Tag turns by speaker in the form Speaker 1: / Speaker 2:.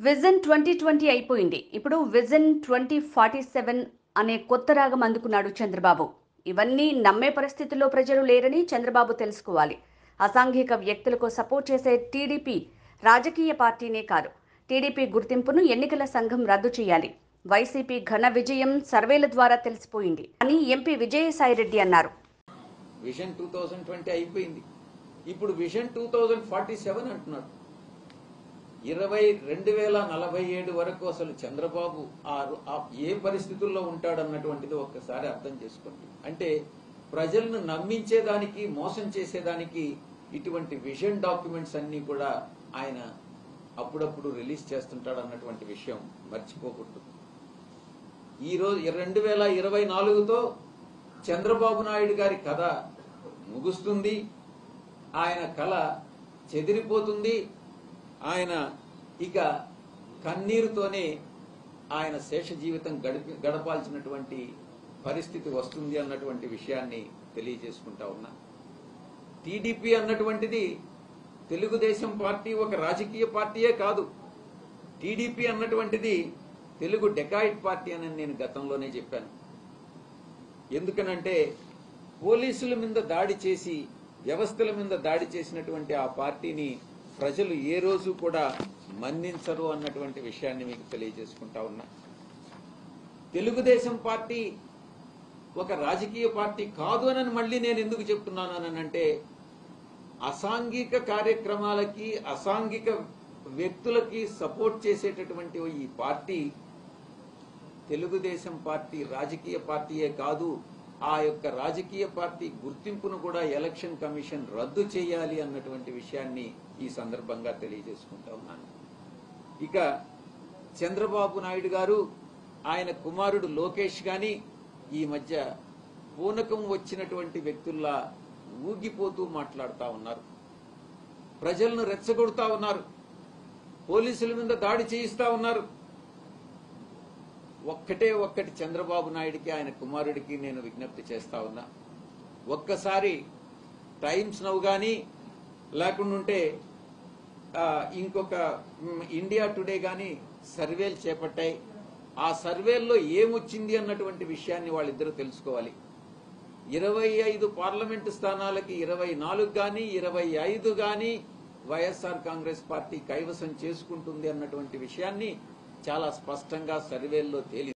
Speaker 1: vision twenty twenty అయిపోయింది ఇప్పుడు vision twenty forty seven అనే కొత్త రాగం అందుకున్నాడు చంద్రబాబు ఇవన్నీ నమ్మే పరిస్థితుల్లో ప్రజలు లేరని చంద్రబాబు తెలుసుకోవాలి అసాంఘిక వ్యక్తులకు సపోర్ట్ చేసే టీడీపీ రాజకీయ పార్టీనే కాదు టీడీపీ గుర్తింపును ఎన్నికల సంఘం రద్దు చేయాలి వైసీపీ ఘన విజయం సర్వేల ద్వారా తెలిసిపోయింది అని ఎంపీ విజయసాయిరెడ్డి అన్నారు
Speaker 2: విజన్ టూ థౌజండ్ ట్వంటీ అయిపోయింది ఇప్పుడు vision two thousand forty seven అంటున్నారు ఇరవై రెండు వేల నలభై ఏడు వరకు అసలు చంద్రబాబు ఆ రో- ఆ ఏ పరిస్థితుల్లో ఉంటాడన్నటువంటిది ఒక్కసారి అర్థం చేసుకోండి అంటే ప్రజలను నమ్మించేదానికి మోసం చేసేదానికి ఇటువంటి విజన్ డాక్యుమెంట్స్ అన్ని కూడా ఆయన అప్పుడప్పుడు రిలీజ్ చేస్తుంటాడు అన్నటువంటి విషయం మర్చిపోకూడదు ఈ రోజు రెండు వేల ఇరవై నాలుగుతో చంద్రబాబు నాయుడు గారి కథ ముగుస్తుంది ఆయన కళ చెదిరిపోతుంది ఆయన ఇక కన్నీరుతోనే ఆయన శేష జీవితం గడిపి గడపాల్సినటువంటి పరిస్థితి వస్తుంది అన్నటువంటి విషయాన్ని తెలియజేసుకుంటా ఉన్నా టీడీపీ అన్నటువంటిది తెలుగుదేశం పార్టీ ఒక రాజకీయ పార్టీయే కాదు టీడీపీ అన్నటువంటిది తెలుగు డెకాయిట్ పార్టీ అని నేను గతంలోనే చెప్పాను ఎందుకనంటే పోలీసుల మీద దాడి చేసి వ్యవస్థల మీద దాడి చేసినటువంటి ఆ పార్టీని ప్రజలు ఏ రోజు కూడా మన్నించరు అన్నటువంటి విషయాన్ని మీకు తెలియజేసుకుంటా ఉన్నా తెలుగుదేశం పార్టీ ఒక రాజకీయ పార్టీ కాదు అని మళ్ళీ నేను ఎందుకు చెప్తున్నాను అని అంటే అసాంఘిక కార్యక్రమాలకి అసాంఘిక వ్యక్తులకి సపోర్ట్ చేసేటటువంటి ఈ పార్టీ తెలుగుదేశం పార్టీ రాజకీయ పార్టీయే కాదు ఆ యొక్క రాజకీయ పార్టీ గుర్తింపును కూడా ఎలక్షన్ కమిషన్ రద్దు చేయాలి అన్నటువంటి విషయాన్ని ఈ సందర్భంగా తెలియజేసుకుంటా ఉన్నాను ఇక చంద్రబాబు నాయుడు గారు ఆయన కుమారుడు లోకేష్ గాని ఈ మధ్య పూనకం వచ్చినటువంటి వ్యక్తుల్లా ఊగిపోతూ మాట్లాడుతా ఉన్నారు ప్రజలను రెచ్చగొడుతా ఉన్నారు పోలీసుల మీద దాడి చేయిస్తా ఉన్నారు ఒక్కటే ఒక్కటి చంద్రబాబు నాయుడికి ఆయన కుమారుడికి నేను విజ్ఞప్తి చేస్తా ఉన్నా ఒక్కసారి టైమ్స్ నవ్ గాని లేకుంటే ఆ, ఇంకొక మ్, ఇండియా టుడే గాని సర్వేలు చేపట్టాయి ఆ సర్వేల్లో ఏమొచ్చింది అన్నటువంటి విషయాన్ని వాళ్ళిద్దరూ తెలుసుకోవాలి ఇరవై ఐదు పార్లమెంటు స్థానాలకి ఇరవై నాలుగు గాని ఇరవై ఐదు గాని వైఎస్ఆర్ కాంగ్రెస్ పార్టీ కైవసం చేసుకుంటుంది అన్నటువంటి విషయాన్ని చాలా స్పష్టంగా సర్వేల్లో తేలి